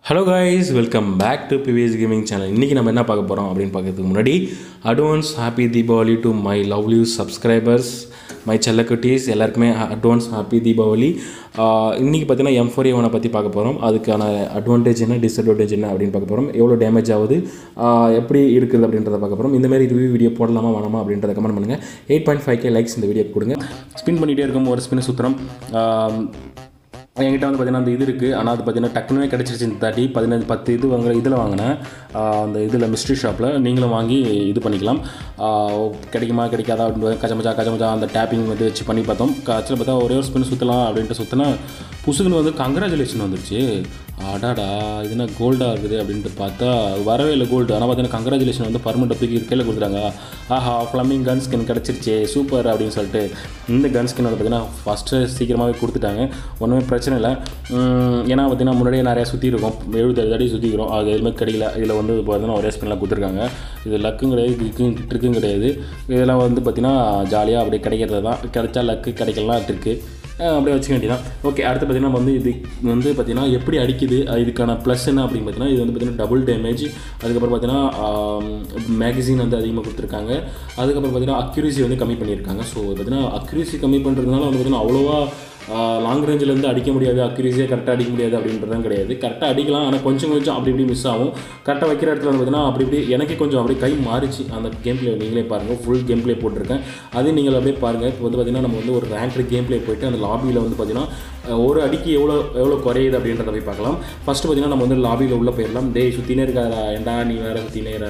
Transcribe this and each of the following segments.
Hello guys welcome back to PVS gaming channel இன்றைக்கி நம்ம என்ன பார்க்க போகிறோம் அப்படின்னு பார்க்கறதுக்கு முன்னாடி advance happy Deepavali to my lovely subscribers my செல்லக்குட்டீஸ் எல்லாருக்குமே அட்வான்ஸ் ஹாப்பி தீபாவளி இன்றைக்கி பார்த்தீங்கன்னா எம் ஃபோர் ஏவனை பற்றி பார்க்க போகிறோம் அதுக்கான அட்வான்டேஜ் என்ன டிஸ்அட்வான்டேஜ் என்ன அப்படின்னு பார்க்க போகிறோம் எவ்வளோ டேமேஜ் ஆகுது ஆஹ் எப்படி இருக்குது அப்படின்றத பார்க்க போகிறோம் இந்த மாதிரி ரிவ்யூ வீடியோ போடலாமா வேணாமா அப்படின்றத கமெண்ட் பண்ணுங்கள் eight point five K likes இந்த வீடியோ கொடுங்க ஸ்பின் பண்ணிகிட்டே இருக்கும் ஒரு ஸ்பின் சுற்றுறோம் என்கிட்ட வந்து பார்த்தீங்கன்னா அந்த இது இருக்குது ஆனால் அது பார்த்தீங்கன்னா டக்குனே கிடச்சிருச்சு இந்த தாட்டி பதினஞ்சு பத்து இது வாங்குற இதில் வாங்கினேன் ஆஹ் அந்த இதில் மிஸ்ட்ரி ஷாப்பில் நீங்களும் வாங்கி இது பண்ணிக்கலாம் ஆஹ் கிடைக்குமா கிடைக்காதா அப்படின்னு கச்சமச்சா கச்சமச்சா அந்த டேப்பிங் வந்து வச்சு பண்ணி பார்த்தோம் கச்சில் பார்த்தா ஒரே ஒரு ஸ்பின் சுற்றலாம் அப்படின்ட்டு சுற்றினா புசுக்குன்னு வந்து கங்க்ராச்சுலேஷன் வந்துருச்சு அடாடா இது என்ன கோல்டாக இருக்குது அப்படின்ட்டு பார்த்தா வரவே இல்லை கோல்டு ஆனால் பார்த்தீங்கன்னா கங்க்ராச்சுலேஷன் வந்து பர்மனெண்ட் தூக்கி கையில் கொடுத்துட்டாங்க ஆஹா ஃப்ளமிங் கன் ஸ்கின் கிடச்சிருச்சு சூப்பர் அப்படின்னு சொல்லிட்டு இந்த கன் ஸ்கின் வந்து பார்த்தீங்கன்னா ஃபஸ்ட்டு சீக்கிரமாகவே கொடுத்துட்டாங்க ஒன்றுமே பிரச்சனை இல்லை உம், ஏன்னா பார்த்தீங்கன்னா முன்னாடியே நிறையா சுற்றி இருக்கும் எழுபத்தேழு அடி சுற்றிக்கிறோம் அது எதுவுமே கிடைக்கல இதில் வந்து பார்த்தீங்கன்னா ஒரே ஸ்பின்லாம் கொடுத்துருக்காங்க இது லக்கும் கிடையாது கிக்கும் ட்ரிக்கும் கிடையாது இதெல்லாம் வந்து பார்த்தீங்கன்னா ஜாலியாக அப்படியே கிடைக்கிறது தான் கிடைச்சா லக்கு கிடைக்கலாம் ட்ரிக்கு அப்படியே வச்சுக்க வேண்டியதான் ஓகே அடுத்து பார்த்தீங்கன்னா நம்ம வந்து இது வந்து பார்த்தீங்கன்னா எப்படி அடிக்குது அஹ் இதுக்கான ப்ளஸ் என்ன அப்படின்னு பார்த்தீங்கன்னா இது வந்து பார்த்தீங்கன்னா டபுள் டேமேஜ் அதுக்கப்புறம் பார்த்தீங்கன்னா மேகசின் வந்து அதிகமாக கொடுத்துருக்காங்க அதுக்கப்புறம் பார்த்தீங்கன்னா அக்யூரசி வந்து கம்மி பண்ணியிருக்காங்க ஸோ பார்த்தீங்கன்னா அக்யூரசி கம்மி பண்ணுறதுனால வந்து பார்த்தீங்கன்னா அவ்வளோவா லாங் ரேஞ்சிலேருந்து அடிக்க முடியாது அக்யூரஸியாக கரெக்டாக அடிக்க முடியாது அப்படின்றதும் கிடையாது கரெக்டாக அடிக்கலாம் ஆனால் கொஞ்சம் கொஞ்சம் அப்படி இப்படி மிஸ் ஆகும் கரெக்டாக வைக்கிற இடத்துல வந்து பார்த்தீங்கன்னா அப்படி இப்படி எனக்கு கொஞ்சம் அப்படியே கை மாறிச்சு அந்த கேம் பிளே நீங்களே பாருங்கள் ஃபுல் கேம் பிளே போட்டிருக்கேன் அதையும் நீங்கள் அப்படியே பாருங்கள் இப்போ வந்து பார்த்தீங்கன்னா நம்ம வந்து ஒரு ரேங்க்டு கேம் பிளே போயிட்டு அந்த லாபியில் வந்து பார்த்தீங்கன்னா அஹ், ஒரு அடிக்கு எவ்வளோ எவ்வளோ குறையுது அப்படின்றத போய் பார்க்கலாம் ஃபஸ்ட்டு பார்த்தீங்கன்னா நம்ம வந்து லாபியில் உள்ளே போயிடலாம் டேய் சுற்றினே இருக்காதா ஏன்டா நீ வேறு சுற்றினே இரு.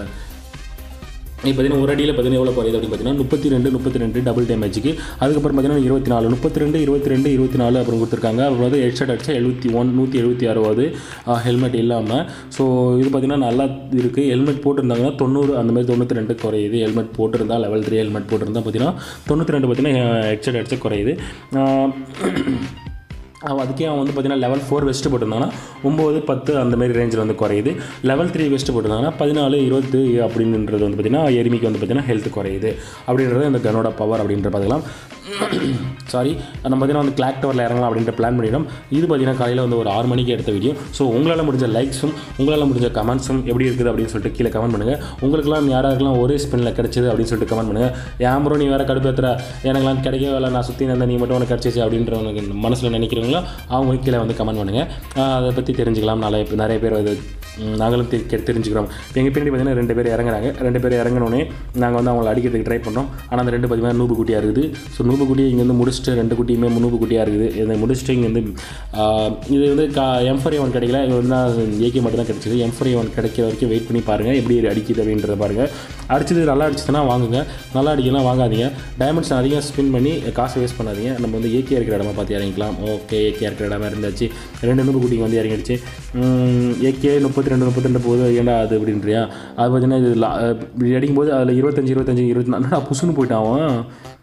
இப்போ பார்த்தீங்கன்னா ஒரு அடியில் பார்த்தீங்கன்னா எவ்வளோ குறையுது அப்படின்னு பார்த்தீங்கன்னா முப்பத்தி ரெண்டு முப்பத்தி ரெண்டு டபுள் டேமேஜுக்கு அதுக்கப்புறம் பார்த்தீங்கன்னா இருபத்தி நாலு முப்பத்தி ரெண்டு இருபத்தி ரெண்டு இருபத்தி நாலு அப்புறம் கொடுத்துருக்காங்க அப்புறம் வந்து ஹெட்ஷாட் அடிச்சா எழுபத்தி ஒன் நூற்றி எழுபத்தி அறுபது ஹெல்மெட் இல்லாமல் ஸோ இது பார்த்தீங்கன்னா நல்லா இருக்குது ஹெல்மெட் போட்டிருந்தாங்கன்னா தொண்ணூறு அந்த மாதிரி தொண்ணூற்றி ரெண்டு குறையுது ஹெல்மெட் போட்டிருந்தா லெவல் த்ரீ ஹெல்மெட் போட்டிருந்தா பார்த்தீங்கன்னா தொண்ணூற்றி ரெண்டு பார்த்தீங்கன்னா ஹெட்ஷாட் அடிச்சா குறையுது ஆஹ் அவன் அதுக்கே அவன் வந்து பார்த்தீங்கன்னா லெவல் ஃபோர் வெஸ்ட்டு போட்டிருந்தாங்கன்னா ஒம்பது பத்து அந்த மாதிரி ரேஞ்சில் வந்து குறையுது லெவல் த்ரீ வெஸ்ட்டு போட்டிருந்தாங்கன்னா பதினாலு இருபது அப்படின்றது வந்து பார்த்தீங்கன்னா எருமிக்கு வந்து பார்த்தீங்கன்னா ஹெல்த் குறையுது அப்படின்றது இந்த கனோட பவர் அப்படின்ற பார்த்துக்கலாம் சாரி நம்ம பார்த்தீங்கன்னா வந்து கிளாக் டவரில் இறங்கலாம் அப்படின்ற பிளான் பண்ணிட்டோம் இது பார்த்தீங்கன்னா காலையில் வந்து ஒரு ஆறு மணிக்கு எடுத்த வீடியோ ஸோ உங்களால் முடிஞ்ச லைக்ஸும் உங்களால் முடிஞ்ச கமெண்ட்ஸும் எப்படி இருக்குது அப்படின்னு சொல்லிட்டு கீழே கமெண்ட் பண்ணுங்கள் உங்களுக்குலாம் யாராருக்கெல்லாம் ஒரே ஸ்பின்னில் கிடச்சிது அப்படின்னு சொல்லிட்டு கமெண்ட் பண்ணுங்கள் ஏன் ப்ரோ நீ வேறு கடுப்பேற்றுற எனக்குலாம் கிடைக்கவே இல்லை நான் சுற்றி இருந்தேன் நீ மட்டும் உனக்கு கிடச்சிச்சு அப்படின்றவனுக்கு மனசில் நினைக்கிறீங்களோ அவங்க கீழே வந்து கமெண்ட் பண்ணுங்கள் ஆஹ் அதை பற்றி தெரிஞ்சுக்கலாம் நிறைய பேர் நிறைய பேர் அது ம், நாங்களும் தெ- கெ- தெரிஞ்சுக்கிறோம் எங்கள் பின்னாடி பார்த்தீங்கன்னா ரெண்டு பேர் இறங்குறாங்க ரெண்டு பேர் இறங்கினோடனே நாங்கள் வந்து அவங்களை அடிக்கிறதுக்கு ட்ரை பண்ணுறோம் ஆனால் அந்த ரெண்டு பார்த்தீங்கன்னா நூபு குட்டியாக இருக்குது ஸோ நூபு குட்டி இங்கேருந்து முடிச்சுட்டு ரெண்டு குட்டியுமே நூபு குட்டியாக இருக்குது இதை முடிச்சுட்டு இங்கேருந்து ஆஹ், இது வந்து கா எம் ஃபோர் ஒன் கிடைக்கல இது வந்து ஏகே மட்டும் தான் கிடச்சிது எம் ஃபோர் ஒன் கிடைக்கிற வரைக்கும் வெயிட் பண்ணி பாருங்கள் எப்படி இது அடிக்குது அப்படின்றத பாருங்கள் அடிச்சது நல்லா அடிச்சதுன்னா வாங்குங்க நல்லா அடிக்கலாம் வாங்காதீங்க டைமண்ட்ஸ் அதிகம் ஸ்பின் பண்ணி காசு வேஸ்ட் பண்ணாதீங்க நம்ம வந்து ஏகே இருக்கிற இடமா பார்த்து இறங்கிக்கலாம் ஓகே ஏகே இருக்கிற இடமா இருந்தாச்சு ரெண்டு நூறு குட்டிங்க வந்து இறங்கிடுச்சு ஏகே முப்பத்தி ரெண்டு முப்பத்தி ரெண்டு போகுது ஏன்டா அது அப்படின்றியா அது பார்த்தீங்கன்னா இது லா- அஹ் இப்படி அடிக்கும்போது அதில் இருபத்தஞ்சி இருபத்தஞ்சி இருபத்தி நாலு புசுன்னு போயிட்டான் அவன்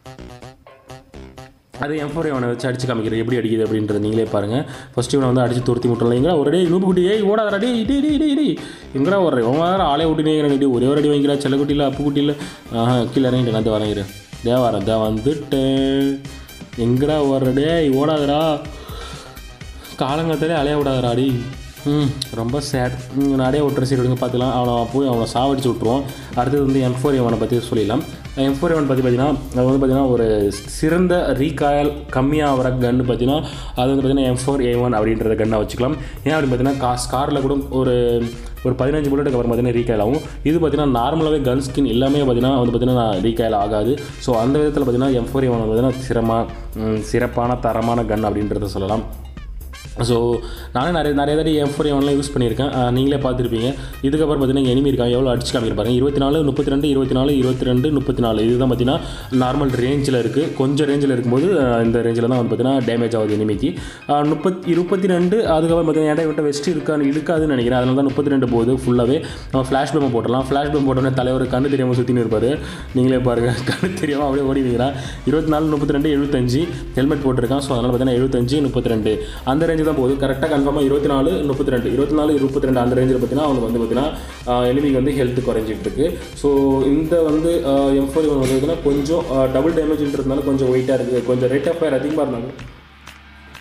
அது எம் ஃபோர் இவனை வச்சு அடிச்சு காமிக்கிறது எப்படி அடிக்குது அப்படின்றத நீங்களே பாருங்கள் ஃபஸ்ட்டு இவனை வந்து அடிச்சு துரத்தி விட்டுறலாம் எங்கடா ஒரு டேய் நூப்பு குட்டி ஏய் ஓடாதடா டேய் டேய் டேய் டேய் டேய் எங்கடா வர்ற இவன் வேறு ஆளே விட்டுனே டேய் ஒரே ஒரு அடி வாங்கிக்கிறா செல்லக்குட்டியில் அப்பு குட்டியில் ஆஹா கீழே இறங்கிட்டு நான் வரங்கிறேன் தே வரேன் தே வந்துட்டேன் எங்கடா வர்ற டேய் ஓடாதடா காலங்காத்தாலே அலைய விடாதடா அடி ம் ரொம்ப சேட் நான் அடைய விட்டுற சரி விடுங்க பார்த்துக்கலாம் அவனை போய் அவனை சாவடிச்சு விட்ருவோம் அடுத்தது வந்து எம் ஃபோர் எவனை பற்றி சொல்லிடலாம் எம் ஃபோர் எவன் பற்றி பார்த்தீங்கன்னா அது வந்து பார்த்தீங்கன்னா ஒரு சிறந்த ரீகாயல் கம்மியாக வர கன்று பார்த்தீங்கன்னா அது வந்து பார்த்தீங்கன்னா எம் ஃபோர் ஏ ஒன் அப்படின்றத கன்னை வச்சுக்கலாம் ஏன் அப்படின்னு பார்த்தீங்கன்னா காஸ் காரில் கூட ஒரு ஒரு பதினஞ்சு புல்லட்டுக்கு அப்புறம் பார்த்தீங்கன்னா ரீகாயில் ஆகும் இது பார்த்தீங்கன்னா நார்மலாகவே கன் ஸ்கின் எல்லாமே பார்த்தீங்கன்னா வந்து பார்த்தீங்கன்னா ரீகாயில் ஆகாது ஸோ அந்த விதத்தில் பார்த்தீங்கன்னா எம் ஃபோர் எவன் பார்த்தீங்கன்னா சிரமா ம், சிறப்பான தரமான கன் அப்படின்றத சொல்லலாம் ஸோ நானும் நிறைய நிறைய தடவை எம் ஃபோர் எவன்லாம் யூஸ் பண்ணியிருக்கேன் அஹ் நீங்களே பார்த்துருப்பீங்க இதுக்கப்புறம் பார்த்தீங்கன்னா எனிமி இருக்காங்க எவ்வளோ அடிச்சு காமிப்பாருங்க இருபத்தி நாலு முப்பத்தி ரெண்டு இருபத்தி நாலு இருபத்தி ரெண்டு முப்பத்தி நாலு இதுதான் பார்த்தீங்கன்னா நார்மல் ரேஞ்சில் இருக்குது கொஞ்சம் ரேஞ்சில் இருக்கும்போது அஹ் இந்த ரேஞ்சில் தான் வந்து பார்த்தீங்கன்னா டேமேஜ் ஆகுது எனிமிக்கு முப்பத்தி இருபத்தி ரெண்டு அதுக்கப்புறம் பார்த்தீங்கன்னா இடம் விட்ட வெஸ்ட் இருக்கான்னு இருக்காதுன்னு நினைக்கிறேன் அதனால தான் முப்பத்தி ரெண்டு போகுது ஃபுல்லாகவே நம்ம ஃப்ளாஷ் பேம் போட்டுடலாம் ஃப்ளாஷ் பேம் போட்டோன்னே தலைவர் கண்ணு தெரியாமல் சுற்றின்னு இருப்பார் நீங்களே பாருங்கள் கண்ணு தெரியாமல் அப்படியே ஓடி வைக்கிறான் இருபத்தி நாலு முப்பத்தி ரெண்டு எழுபத்தஞ்சு ஹெல்மெட் போட்டிருக்கான் ஸோ அதனால் பார்த்தீங்கன்னா எழுபத்தஞ்சு முப்பத்தி ரெண்டு அந்த ரேஞ்சு தான் போகுது கரெக்டாக கன்ஃபார்மாக இருபத்தி நாலு முப்பத்தி ரெண்டு இருபத்தி நாலு முப்பத்தி ரெண்டு அந்த ரேஞ்சில் பார்த்தீங்கன்னா அவனுக்கு வந்து பார்த்தீங்கன்னா எனிமிக்கு வந்து ஹெல்த் குறைஞ்சிட்டு இருக்கு ஸோ இந்த வந்து எம் ஃபோர் வந்து பார்த்தீங்கன்னா கொஞ்சம் டபுள் டேமேஜ்ன்றதுனால கொஞ்சம் வெயிட்டாக இருக்குது கொஞ்சம் ரேட் ஆஃப் ஃபயர் அதிகமாக இருந்தாங்க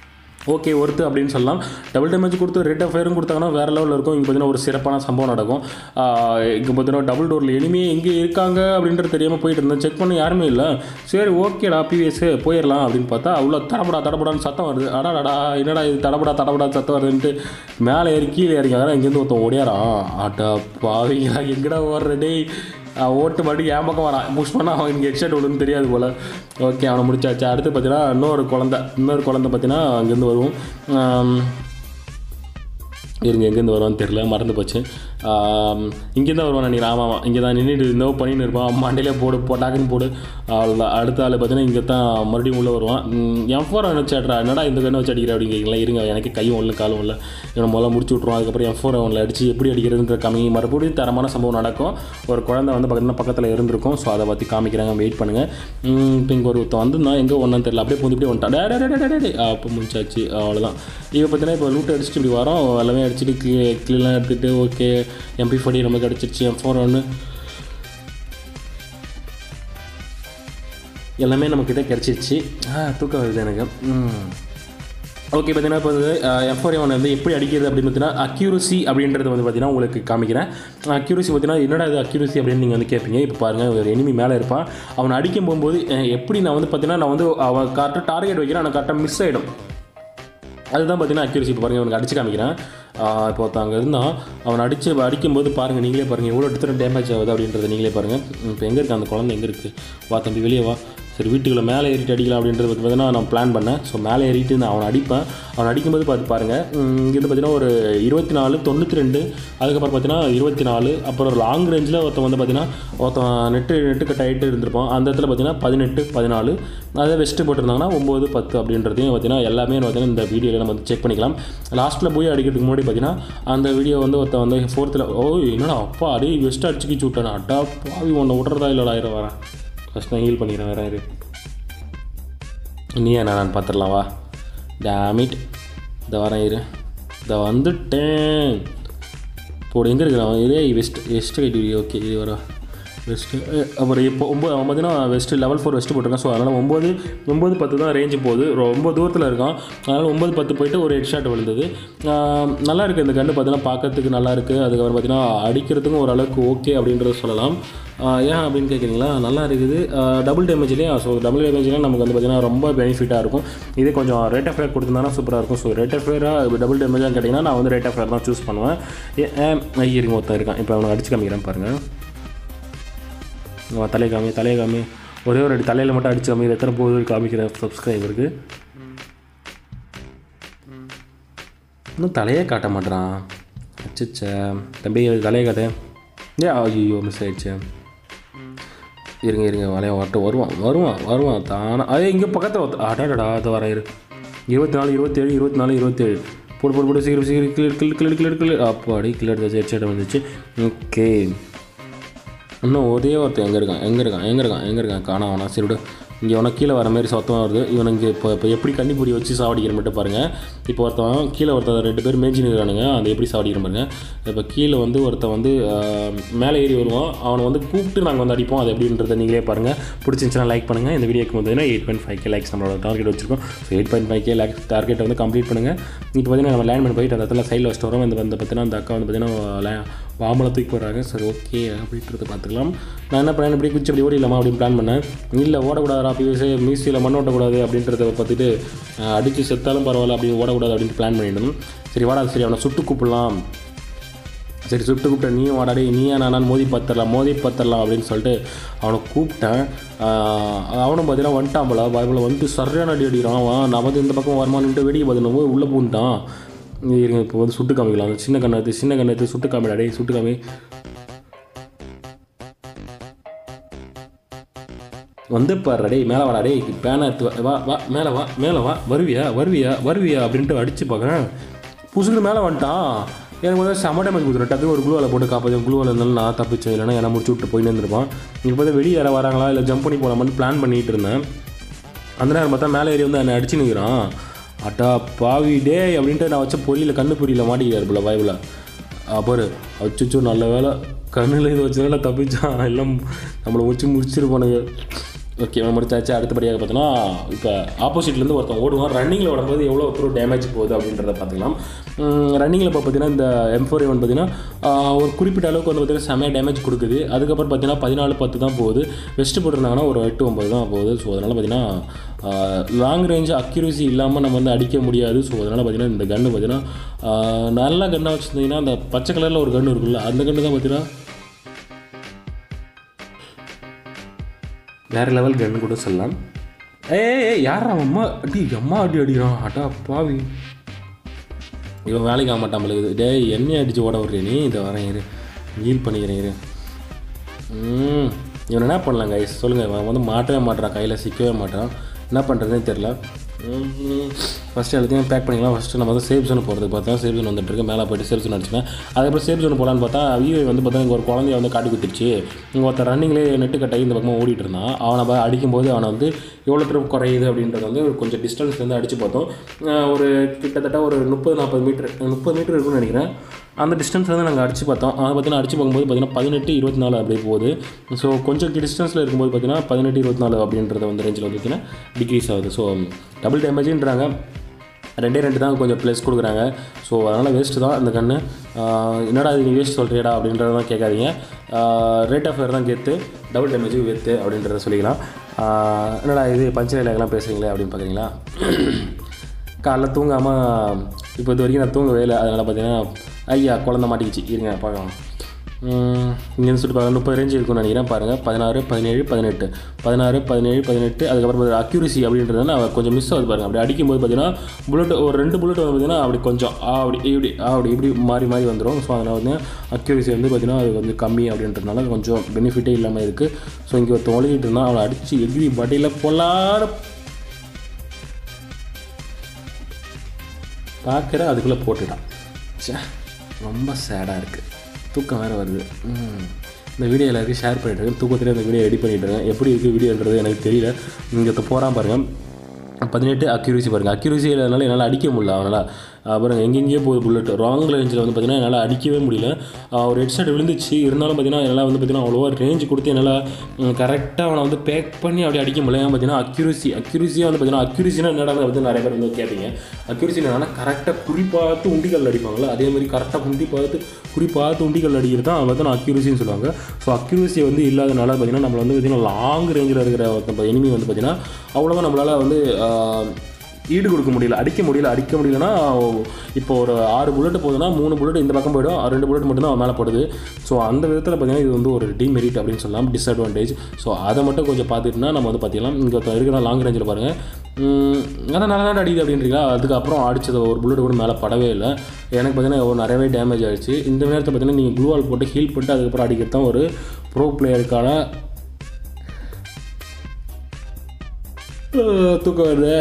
ஓகே ஒருத்து அப்படின்னு சொல்லலாம் டபுள் டேமேஜ் கொடுத்து ரேட் ஆஃப் ஃபயரும் கொடுத்தாங்கன்னா வேறு லெவலில் இருக்கும் இங்கே பார்த்தீங்கன்னா ஒரு சிறப்பான சம்பவம் நடக்கும் இங்கே பார்த்தீங்கன்னா டபுள் டோரில் எனிமே எங்கே இருக்காங்க அப்படின்றது தெரியாமல் போயிட்டு இருந்தேன் செக் பண்ண யாருமே இல்லை சரி ஓகேடா பிவிஎஸ் போயிடலாம் அப்படின்னு பார்த்தா அவ்வளோ தடபடா தடபடான்னு சத்தம் வருது அடாடா என்னடா இது தடபடா தடபடா சத்தம் வருதுன்ட்டு மேலே ஏறி கீழே இறங்கியாங்க இங்கேருந்து ஒருத்தன் ஓடியாரான் ஆட்டா பாவிங்களா எங்கடா ஓடுற டேய் அவன் ஓட்டு மட்டும் என் பக்கம் வரான் புஷ் பண்ணால் அவன் இங்கே ஹெட்ஷாட் விழுன்னு தெரியாது போல் ஓகே அவனை முடிச்சாச்சு அடுத்து பார்த்தீங்கன்னா இன்னொரு குழந்த இன்னொரு குழந்தை பார்த்தீங்கன்னா அங்கேருந்து வருவோம் ஆம், இருங்க எங்கேருந்து வருவான்னு தெரில மறந்து போச்சு இங்கேருந்து வருவான் நினைக்கிறேன் ஆமாம் ஆமாம் இங்கே தான் நின்றுட்டு இன்னோ பண்ணின்னு இருப்பான் மண்டையிலே போடு போட்டாக்குன்னு போடு அவ்வளோதான் அடுத்த ஆள் பார்த்தீங்கன்னா இங்கே தான் மறுபடியும் உள்ளே வருவான் என் ஃபோர் வச்சாட்ரா என்னடா இந்த கண்ணை வச்சு அடிக்கிற அப்படிங்கிறீங்களா இருங்க எனக்கு கையும் இல்லை காலும் இல்லை இவனை முதல்ல முடிச்சு விட்ருவோம் அதுக்கப்புறம் என் ஃபோர் அவனில் அடித்து எப்படி அடிக்கிறதுன்ற கம்மி மறுபடியும் தரமான சம்பவம் நடக்கும் ஒரு குழந்தை வந்து பார்த்தீங்கன்னா பக்கத்தில் இருந்திருக்கும் ஸோ அதை பற்றி காமிக்கிறாங்க வெயிட் பண்ணுங்கள் இப்போ இங்கே ஒருத்தன் வந்துருந்தான் எங்கே ஒன்றும் தெரியல அப்படியே பூந்து இப்படியே வந்துட்டான் டே, டே, டே, டே, டே, டே. அப்போ முடிச்சாச்சு அவ்வளோதான் இப்போ பார்த்தீங்கன்னா இப்போ லூட் அடிச்சுட்டு இப்படி வரோம் எல்லாமே அடிச்சுட்டு க்ளீ க்ளீனாக எடுத்துகிட்டு ஓகே எம்பி ஃபடி நமக்கு அடிச்சிருச்சு எம் ஃபோர் ஒன்று எல்லாமே நம்மக்கிட்ட கிடச்சிருச்சு ஆ தூக்கம் வருது எனக்கு ம் ஓகே பார்த்தீங்கன்னா இப்போ வந்து எஃப்ஓர் ஒன் வந்து எப்படி அடிக்கிறது அப்படின்னு பார்த்தீங்கன்னா அக்யூரசி அப்படின்றது வந்து பார்த்தீங்கன்னா உங்களுக்கு காமிக்கிறேன் அக்யூரசி பார்த்தீங்கன்னா என்னடா இது அக்யூரசி அப்படின்னு நீங்கள் வந்து கேட்பீங்க இப்போ பாருங்கள் ஒரு எனிமி மேலே இருப்பான் அவனை அடிக்கும் போகும்போது அஹ், எப்படி நான் வந்து பார்த்தீங்கன்னா நான் வந்து அவன் கரெக்டாக டார்கெட் வைக்கிறேன் ஆனால் கரெக்டாக மிஸ் ஆகிடும் அதுதான் பார்த்தீங்கன்னா அக்யூரசி இப்போ பாருங்கள் அவனுக்கு அடிச்சு காமிக்கிறேன் ஆஹ் இப்போ ஒருத்தன் அங்கே இருந்தான் அவன் அடிச்சு அடிக்கும்போது பாருங்கள் நீங்களே பாருங்கள் எவ்வளோ இடத்துல டேமேஜ் ஆகுது அப்படின்றத நீங்களே பாருங்கள் இப்போ எங்கே இருக்குது அந்த குழந்தை எங்கே இருக்குது வா தம்பி வெளியே வா சரி வீட்டுக்குள்ளே மேலே ஏறிட்டு அடிக்கலாம் அப்படின்றது பார்த்தீங்கன்னா நான் பிளான் பண்ணேன் ஸோ மேலே ஏறிட்டு நான் அவனை அடிப்பேன் அவன் அடிக்கும்போது பார்த்து பாருங்கள் இங்கேருந்து பார்த்தீங்கன்னா ஒரு இருபத்தி நாலு தொண்ணூற்றி ரெண்டு அதுக்கப்புறம் பார்த்தீங்கன்னா இருபத்தி நாலு அப்புறம் லாங் ரேஞ்சில் ஒருத்தன் வந்து பார்த்தீங்கன்னா ஒருத்தன் நெட்டு நெட்டு கட் ஆகிட்டு இருந்திருப்பான் அந்த இடத்துல பார்த்தீங்கன்னா பதினெட்டு பதினாலு அதே வெஸ்ட்டு போட்டிருந்தாங்கன்னா ஒம்பது பத்து அப்படின்றதையும் பார்த்தீங்கன்னா எல்லாமே பார்த்தீங்கன்னா இந்த வீடியோவில் நம்ம வந்து செக் பண்ணிக்கலாம் லாஸ்ட்டில் போய் அடிக்கிறதுக்கு முன்னாடி பார்த்தீங்கன்னா அந்த வீடியோ வந்து ஒருத்தன் வந்து ஃபோர்த்தில் ஓ என்னடா அப்பா அடே வெஸ்ட் அடிச்சுக்கிச்சு விட்டானே அட்டா பாவி ஒன்றை விட்றதா இல்லைடா ஆயிரம் வரேன் ஃபஸ்ட் நான் ஹீல் பண்ணிடுறேன் வேற இரு நீ என்ன நான் பார்த்துடலாம் வா டேமிட் இந்த வரேன் இரு இந்த வந்துட்டேன் போடு எங்கே இருக்கிறான் இதே வெஸ்ட் வெஸ்ட் கைட்டி ஓகே இது வர வெஸ்ட்டு அப்புறம் இப்போ ஒம்பது அவன் பார்த்தீங்கன்னா வெஸ்ட்டு லெவல் ஃபோர் வெஸ்ட்டு போட்டிருக்கான் ஸோ அதனால் ஒம்பது ஒம்பது பத்து தான் ரேஞ்சு போகுது ரொம்ப தூரத்தில் இருக்கான் அதனால் ஒம்பது பத்து போயிட்டு ஒரு ஹெட் ஷாட் விழுந்தது ஆஹ் நல்லா இருக்குது இந்த கண்டு பார்த்தீங்கன்னா பார்க்கறதுக்கு நல்லா இருக்குது அதுக்கப்புறம் பார்த்தீங்கன்னா அடிக்கிறதுக்கும் ஓரளவுக்கு ஓகே அப்படின்றத சொல்லலாம் ஆஹ் ஏன் அப்படின்னு கேட்குறீங்களா நல்லா இருக்குது டபுள் டேமேஜ்லேயே ஸோ டபுள் டேமேஜ்லேயே நமக்கு வந்து பார்த்தீங்கன்னா ரொம்ப பெனிஃபிட்டாக இருக்கும் இதே கொஞ்சம் ரேட் ஆஃப் ஃபேர் கொடுத்துருந்தானா சூப்பராக இருக்கும் ஸோ ரேட் ஆஃப் ஃபேராக டபுள் டேமேஜாக கேட்டிங்கன்னா நான் வந்து ரேட் ஆஃப் ஃபேர் தான் சூஸ் பண்ணுவேன் ஏ- ஏன் ஐயருங்க ஒருத்தன் இருக்கான் இப்போ அவனை அடிச்சு காமிக்கிறேன் பாருங்கள் அவன் தலையை காமி தலையை காமி ஒரே ஒரு அடி தலையில் மட்டும் அடிச்சு காமி எத்தனை போகுது காமிக்கிறேன் சப்ஸ்கிரைபருக்கு இன்னும் தலையே காட்ட மாட்டேறான் அச்சச்ச தம்பி தலையை காட்டு ஏ ஐயோ மிஸ் ஆயிடுச்சு இருங்க இருங்க வலைய வரட்டும் வருவான் வருவான் வருவான் தானா அதே இங்கே பக்கத்தில் அடாடா அது வர இரு இருபத்தி நாலு இருபத்தேழு இருபத்தி நாலு இருபத்தேழு போடு போடு போடு சீக்கிரம் சீக்கிரம் clear clear clear clear clear அப்பாடி கிளியர் எடுத்தாச்சு ஹெட்செட் வந்துச்சு ஓகே இன்னும் ஒரே ஒருத்தன் எங்கே இருக்கான் எங்கே இருக்கான் எங்கே இருக்கான் எங்கே இருக்கான் காணா வேணாம் சரி விடு இங்கே உனக்கு கீழே வர மாதிரி சத்தம் வருது இவனுக்கு இப்போ இப்போ எப்படி கன்னிப்பொடி வச்சு சாவடிக்கிற மட்டும் பாருங்கள் இப்போ ஒருத்தன் கீழே ஒருத்தன் ரெண்டு பேர் மேய்ச்சி நிற்கிறானுங்க அந்த எப்படி சாவடிக்கிற பாருங்க இப்போ கீழே வந்து ஒருத்தன் வந்து ஆஹ், மேலே ஏறி வருவான் அவனை வந்து கூப்பிட்டு நாங்கள் வந்து அடிப்போம் அது எப்படின்றத நீங்களே பாருங்கள் பிடிச்சிருந்துச்சுன்னா லைக் பண்ணுங்கள் இந்த வீடியோக்கு பார்த்தீங்கன்னா eight point five K likes நம்மளோட டார்கெட் வச்சிருக்கோம் so eight point five K likes டார்கெட்டை வந்து கம்ப்ளீட் பண்ணுங்கள் இப்போ பார்த்தீங்கன்னா நம்ம லேண்ட் பண்ணி போயிட்டு அந்த இடத்துல சைடில் வச்சுட்டு வரோம் இந்த வந்து பார்த்தீங்கன்னா அந்த அக்கா வந்து பார்த்தீங்கன்னா வாமலை தூக்கி போடுறாங்க சரி ஓகே அப்படின்றத பார்த்துக்கலாம் நான் என்ன பண்ணேன் இப்படி குச்சி அப்படி ஓடிடலாமா அப்படின்னு பிளான் பண்ணேன் இல்லை ஓடக்கூடாது அப்படி மியூசியில் மண் ஓட்டக்கூடாது அப்படின்றத பார்த்துட்டு அஹ், அடிச்சு செத்தாலும் பரவாயில்ல அப்படி ஓடக்கூடாது அப்படின்னு பிளான் பண்ணிடணும் சரி வாடா சரி அவனை சுட்டு கூப்பிடலாம் சரி சுட்டு கூப்பிட்டேன் நீயும் வாடாடி நீயா நான் மோதி பார்த்துடலாம் மோதி பார்த்துடலாம் அப்படின்னு சொல்லிட்டு அவனை கூப்பிட்டேன் ஆஹ் அவனும் பார்த்தீங்கன்னா வந்துட்டான் போல பைபிள் வந்துட்டு சரியான அடி அடிக்கிறான் அவன் நான் வந்து இந்த பக்கம் வருமானுட்டு வேடிக்கை பார்த்துன்னு போய் உள்ளே பூந்துட்டான் இங்க இருங்க இப்போ வந்து சுட்டு காமிக்கலாம் அந்த சின்ன கண்ணை எடுத்து சின்ன கண்ணை எடுத்து சுட்டு காமிடா டேய் சுட்டு காமி வந்து பாரு டேய் மேலே வாடா டேய் பேனை எடுத்து வா, வா வா மேலே வா மேலே வா வருவியா வருவியா வருவியா அப்படின்ட்டு அடித்து பார்க்குறேன் புசுக்கு மேலே வந்துட்டான் எனக்கு வந்து செம டேமேஜ் கொடுத்துரும் டக்கு ஒரு குளூவில் போட்டு காப்பாற்று குளூவில் இருந்தாலும் நான் தப்பிச்சேன் இல்லைன்னா என்ன முடிச்சு விட்டு போயின்னு இருந்திருப்பான் இப்போ வந்து வெளியே யாராவது வராங்களா இல்லை ஜம்ப் பண்ணி போகலாமான்னு பிளான் பண்ணிட்டு இருந்தேன் அந்த நேரம் பார்த்தா மேலே ஏறி வந்து என்னை அடிச்சு நிற்கிறான் அட்டா பாவி டே அப்படின்ட்டு நான் வச்ச பொரியல கண்ணு பொரியல மாட்டிக்கிறார் போல பைபிள பாரு அச்சுச்சோ நல்ல வேலை கண்ணில் இது வச்சதால தப்பிச்சான் எல்லாம் நம்மளை வச்சு முடிச்சிருப்பானுங்க ஓகே இவன் முடிச்சாச்சு அடுத்தபடியாக பார்த்தோன்னா இப்போ ஆப்போசிட்லேருந்து ஒருத்தன் ஓடுவான் ரன்னிங்கில் ஓடும்போது எவ்வளோ தூரம் டேமேஜ் போகுது அப்படின்றத பார்த்துக்கலாம் ரன்னிங்கில் இப்போ பார்த்தீங்கன்னா இந்த எம் ஃபோர் வந்து பார்த்தீங்கன்னா ஆஹ், ஒரு குறிப்பிட்ட அளவுக்கு வந்து பார்த்தீங்கன்னா செமையாக டேமேஜ் கொடுக்குது அதுக்கப்புறம் பார்த்தீங்கன்னா பதினாலு பத்து தான் போகுது வெஸ்ட் போட்டிருந்தாங்கன்னா ஒரு எட்டு ஒம்பது தான் போகுது ஸோ அதனால் பார்த்தீங்கன்னா லாங் ரேஞ்ச் அக்யூரசி இல்லாமல் நம்ம வந்து அடிக்க முடியாது ஸோ அதனால் பார்த்தீங்கன்னா இந்த கன்று பார்த்தீங்கன்னா ஆஹ், நல்ல கன்னாக வச்சுருந்தீங்கன்னா அந்த பச்சை கலரில் ஒரு கன்று இருக்குல்ல அந்த கன்று தான் பார்த்தீங்கன்னா வேறு லெவல் கன் கூட சொல்லலாம் ஏய் ஏய் யாரா அம்மா அடி அம்மா அடி அடிக்கிறான் அடா பாவி இவன் வேலைக்கு ஆக மாட்டான் போல இருக்குது டேய் என்னைய அடித்து ஓட விட்றே நீ இதை வரேன் இரு ஹீல் பண்ணிக்கிறேன் இரு ம் இவன் என்ன பண்ணலாம் கைஸ் சொல்லுங்கள் இவன் வந்து மாட்டவே மாட்டான் கையில் சிக்கவே மாட்டான் என்ன பண்ணுறதுனே தெரில ஃபஸ்ட்டு எல்லாத்தையும் பேக் பண்ணிக்கலாம் ஃபஸ்ட்டு நம்ம வந்து சேஃப் ஜோன் போகிறது பார்த்தா சேஃப் ஜோன் வந்துட்டு இருக்கு மேலே போயிட்டு சேஃப் ஜோன் அடிச்சுனேன் அதுக்கப்புறம் சேஃப் ஜோன் போகலான்னு பார்த்தா விஐ வந்து பார்த்தா இங்கே ஒரு குழந்தைய வந்து காட்டி குத்திருச்சு இங்கே ஒருத்தர் ரன்னிங்லேயே நெட்டு கட்டாகி இந்த பக்கமாக ஓடிட்டு இருந்தான் அவனை ப- அடிக்கும்போது அவனை வந்து எவ்வளோ ட்ரிப் குறையுது அப்படின்றது வந்து ஒரு கொஞ்சம் டிஸ்டன்ஸ்லேருந்து அடித்து பார்த்தோம் அஹ் ஒரு கிட்டத்தட்ட ஒரு முப்பது நாற்பது மீட்டர் முப்பது மீட்டர் இருக்குன்னு நினைக்கிறேன் அந்த டிஸ்டன்ஸ் வந்து நாங்கள் அடிச்சு பார்த்தோம் அதை பார்த்தீங்கன்னா அடிச்சு பார்க்கும்போது பார்த்தீங்கன்னா பதினெட்டு இருபத்தி நாலு அப்படியே போகுது ஸோ கொஞ்சம் டிஸ்டன்ஸில் இருக்கும்போது பார்த்தீங்கன்னா பதினெட்டு இருபத்தி நாலு அப்படின்றது வந்து ரேஞ்சில் வந்து பார்த்தீங்கன்னா டிக்ரீஸ் ஆகுது ஸோ டபுள் டேமேஜ்ன்றாங்க ரெண்டே ரெண்டு தான் கொஞ்சம் ப்ளஸ் கொடுக்குறாங்க ஸோ அதனால் வேஸ்ட்டு தான் இந்த கன்று என்னடா இது நீ வேஸ்ட் சொல்கிறியடா அப்படின்றத தான் கேட்காதீங்க ரேட் ஆஃப் ஃபயர் தான் கெத்து டபுள் டேமேஜ் வெத்து அப்படின்றத சொல்லிக்கலாம் ஆஹ் என்னடா இது பஞ்சர் இலையெல்லாம் பேசுகிறீங்களே அப்படின்னு பார்க்குறீங்களா காலைல தூங்காமல் இப்போ இது வரைக்கும் நான் தூங்கவே இல்லை அதனால் பார்த்தீங்கன்னா ஐயா குழந்த மாட்டிக்கிச்சு இருங்க பார்க்கலாம் இங்கேருந்து சுட்டு பார்க்க முப்பது ரேஞ்சு இருக்கும்னு நினைக்கிறேன் பாருங்கள் பதினாறு பதினேழு பதினெட்டு பதினாறு பதினேழு பதினெட்டு அதுக்கப்புறம் அக்யூரசி அப்படின்றது நான் கொஞ்சம் மிஸ் ஆகுது பாருங்கள் அப்படி அடிக்கும்போது பார்த்தீங்கன்னா புல்லட் ஒரு ரெண்டு புல்லட் வந்து பார்த்தீங்கன்னா அப்படி கொஞ்சம் ஆ, அப்படி இப்படி ஆ, அப்படி இப்படி மாறி மாறி வந்துடும் ஸோ அதனால் வந்து அக்யூரசி வந்து பார்த்தீங்கன்னா அது வந்து கம்மி அப்படின்றதுனால கொஞ்சம் பெனிஃபிட்டே இல்லாமல் இருக்குது ஸோ இங்கே ஒருத்தன் ஒழுகிட்டு இருந்தான் அவனை அடித்து எகிரி பட்டையில் பொல்லாட பார்க்குற அதுக்குள்ளே போட்டுட்டான் ச்சே ரொம்ப சேடாக இருக்குது தூக்கம் வேறு வருது ம். இந்த வீடியோ எல்லாருக்கும் ஷேர் பண்ணிட்டுருக்கேன் தூக்கத்திலே இந்த வீடியோ எடிட் பண்ணிட்டுருக்கேன் எப்படி இருக்குது வீடியோன்றது எனக்கு தெரியல இங்கே போகிறான் பாருங்கள் பதினெட்டு அக்யூரசி பாருங்கள் அக்யூரசி இல்லைனால என்னால் அடிக்க முடியல அவனால் அப்புறம் எங்கெங்கேயோ போகுது புல்லட் ராங் ரேஞ்சில் வந்து பார்த்தீங்கன்னா என்னால் அடிக்கவே முடியல ஆஹ் ஒரு ஹெட்செட் விழுந்துச்சு இருந்தாலும் பார்த்தீங்கன்னா என்னால் வந்து பார்த்தீங்கன்னா அவ்வளோவா ரேஞ்ச் கொடுத்து என்னால் கரெக்டாக அவனை வந்து பேக் பண்ணி அப்படி அடிக்க முடியல ஏன் பார்த்தீங்கன்னா அக்யூரசி அக்யூரசியாக வந்து பார்த்தீங்கன்னா அக்யூரசினா என்னடா வந்து நிறைய பேர் வந்து கேட்பீங்க அக்யூரசி என்னன்னா கரெக்டாக குறி பார்த்து உண்டிகள் அடிப்பாங்களா அதே மாதிரி கரெக்டாக உண்டி பார்த்து குறி பார்த்து உண்டிகள் அடிக்கிறது தான் அதை தான் அக்யூரசின்னு சொல்லுவாங்க ஸோ அக்யூரசி வந்து இல்லாதனால பார்த்தீங்கன்னா நம்மள வந்து பார்த்தீங்கன்னா லாங் ரேஞ்சில் இருக்கிற ஒருத்தன் எனிமி வந்து பார்த்தீங்கன்னா அவ்வளோவா நம்மளால் வந்து ஆஹ், ஈடு கொடுக்க முடியல அடிக்க முடியல அடிக்க முடியலன்னா இப்போ ஒரு ஆறு புல்லட் போகுதுன்னா மூணு புல்லட் இந்த பக்கம் போயிடும் ரெண்டு புல்லட் மட்டும்தான் அவன் மேலே போடுது ஸோ அந்த விதத்தில் பார்த்தீங்கன்னா இது வந்து ஒரு டிமெரிட் அப்படின்னு சொல்லலாம் டிஸ்அட்வான்டேஜ் ஸோ அதை மட்டும் கொஞ்சம் பார்த்துட்டுனா நம்ம வந்து பார்த்திக்கலாம் இங்கே ஒருத்தன் இருக்கிற லாங் ரேஞ்சில் பாருங்கள் அதான் நல்லா தான் அடிக்குது அப்படின்றீங்களா அதுக்கப்புறம் அடிச்சது ஒரு புல்லட் கூட மேலே படவே இல்லை எனக்கு பார்த்தீங்கன்னா ஒரு நிறையவே டேமேஜ் ஆயிடுச்சு இந்த நேரத்தில் பார்த்தீங்கன்னா நீங்கள் க்ளூவால் போட்டு ஹீல் பண்ணிட்டு அதுக்கப்புறம் அடிக்கிறது தான் ஒரு ப்ரோ பிளேயருக்கான தூக்கம் வருது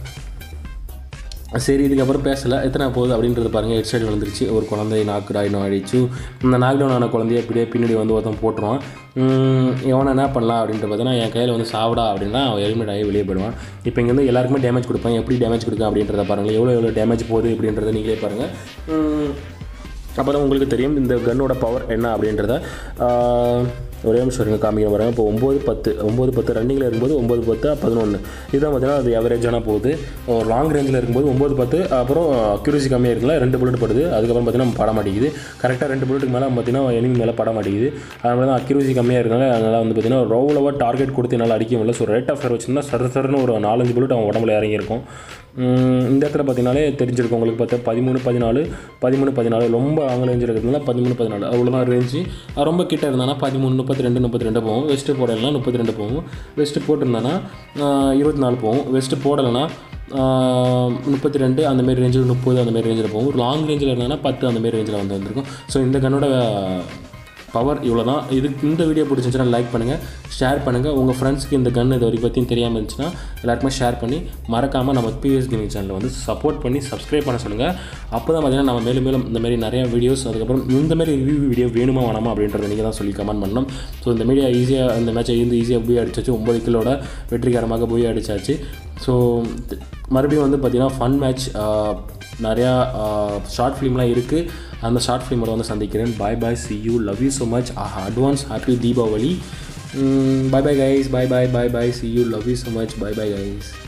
சரி இதுக்கப்புறம் பேசலை எத்தனை போகுது அப்படின்றது பாருங்கள் ஹெட் சைடு விழுந்துருச்சு ஒரு குழந்தை நாக்கு டாயினும் ஆயிடுச்சு இந்த நாக்டவுன் ஆன குழந்தைய அப்படியே பின்னாடி வந்து ஒருத்தன் போட்டுருவான் உம், எவனை என்ன பண்ணலாம் அப்படின்ட்டு பார்த்தீங்கன்னா என் கையில் வந்து சாவடா அப்படின்னா அவன் ஹெல்மெட் ஆகி வெளியே போயிடுவான் இப்போ இங்கேருந்து எல்லாருக்குமே டேமேஜ் கொடுப்பேன் எப்படி டேமேஜ் கொடுக்க அப்படின்றத பாருங்கள் எவ்வளோ எவ்வளோ டேமேஜ் போகுது அப்படின்றத நீங்களே பாருங்கள் உம், அப்போ தான் உங்களுக்கு தெரியும் இந்த கன்னோட பவர் என்ன அப்படின்றத ஆஹ், ஒரே நிமிஷம் இருங்க காமிக்க வரேன் இப்போ ஒம்பது பத்து ஒம்பது பத்து ரன்னிங்கில் இருக்கும்போது ஒம்பது பத்து பதினொன்று இதுதான் பார்த்தீங்கன்னா அது அவரேஜான போகுது லாங் ரேஞ்சில் இருக்கும்போது ஒம்பது பத்து அப்புறம் அக்யூரசி கம்மியாக இருக்குல்ல ரெண்டு புல்லட் படுது அதுக்கப்புறம் பார்த்தீங்கன்னா நம்ம பட மாட்டேங்குது கரெக்டாக ரெண்டு புல்லட்டுக்கு மேலே பார்த்தீங்கன்னா எனிமி மேலே பட மாட்டேங்குது அதனால தான் அக்யூரசி கம்மியாக இருக்கனால அதனால் வந்து பார்த்தீங்கன்னா ரோவலவாக டார்கெட் கொடுத்து என்னால் அடிக்க முடியல ஸோ ரேட் ஆஃப் ஃபயர் வச்சுருந்தா சர சரன்னு ஒரு நாலஞ்சு புல்லட் அவன் உடம்புல இறங்கியிருக்கும் உம், இந்த இடத்துல பார்த்தீங்கனாலே தெரிஞ்சிருக்கும் உங்களுக்கு பார்த்தா பதிமூணு பதினாலு பதிமூணு பதினாலு ரொம்ப அங்கே ரேஞ்ச் இருக்கிறதுனால பதிமூணு பதினாலு அவ்வளோதான் ரேஞ்சு ரொம்ப கிட்ட இருந்தானா பதிமூணு முப்பத்தி ரெண்டு முப்பத்தி ரெண்டு போகும் வெஸ்ட்டு போடலைன்னா முப்பத்தி ரெண்டு போகும் வெஸ்ட்டு போட்டிருந்தானா இருபத்தி நாலு போகும் வெஸ்ட்டு போடலைன்னா முப்பத்தி ரெண்டு அந்த மாதிரி ரேஞ்சில் முப்பது அந்த மாதிரி ரேஞ்சில் போகும் லாங் ரேஞ்சில் இருந்தானா பத்து அந்த மாதிரி ரேஞ்சில் வந்து வந்திருக்கும் ஸோ இந்த கன்னோட பவர் இவ்வளோ தான் இதுக்கு இந்த வீடியோ பிடிச்சிருந்துச்சுன்னா லைக் பண்ணுங்கள் ஷேர் பண்ணுங்கள் உங்கள் ஃப்ரெண்ட்ஸ்க்கு இந்த கன் இது வரைக்கும் பற்றியும் தெரியாமல் இருந்துச்சுன்னா எல்லாருக்குமே ஷேர் பண்ணி மறக்காமல் நம்ம பிஎஸ் கேமிங் சேனலை வந்து சப்போர்ட் பண்ணி சப்ஸ்கிரைப் பண்ண சொல்லுங்கள் அப்போ தான் பார்த்தீங்கன்னா நம்ம மேலும் மேலும் இந்த மாதிரி நிறைய வீடியோஸ் அதுக்கப்புறம் இந்த மாதிரி ரிவ்யூ வீடியோ வேணுமா வேணாமா அப்படின்றத நீங்கள் தான் சொல்லி கமெண்ட் பண்ணணும் ஸோ இந்த மீடியா ஈஸியாக இந்த மேட்சை இருந்து ஈஸியாக போய் அடிச்சாச்சு ஒம்பது கிலோட வெற்றிகரமாக போய் அடிச்சாச்சு ஸோ மறுபடியும் வந்து பார்த்திங்கன்னா ஃபன் மேட்ச் நிறையா ஷார்ட் ஃபிலிம்லாம் இருக்குது அந்த ஷார்ட் ஃபிலிமோட வந்து சந்திக்கிறேன் bye bye see you love you so much advance happy Deepavali bye bye guys bye bye bye bye see you love you so much bye bye guys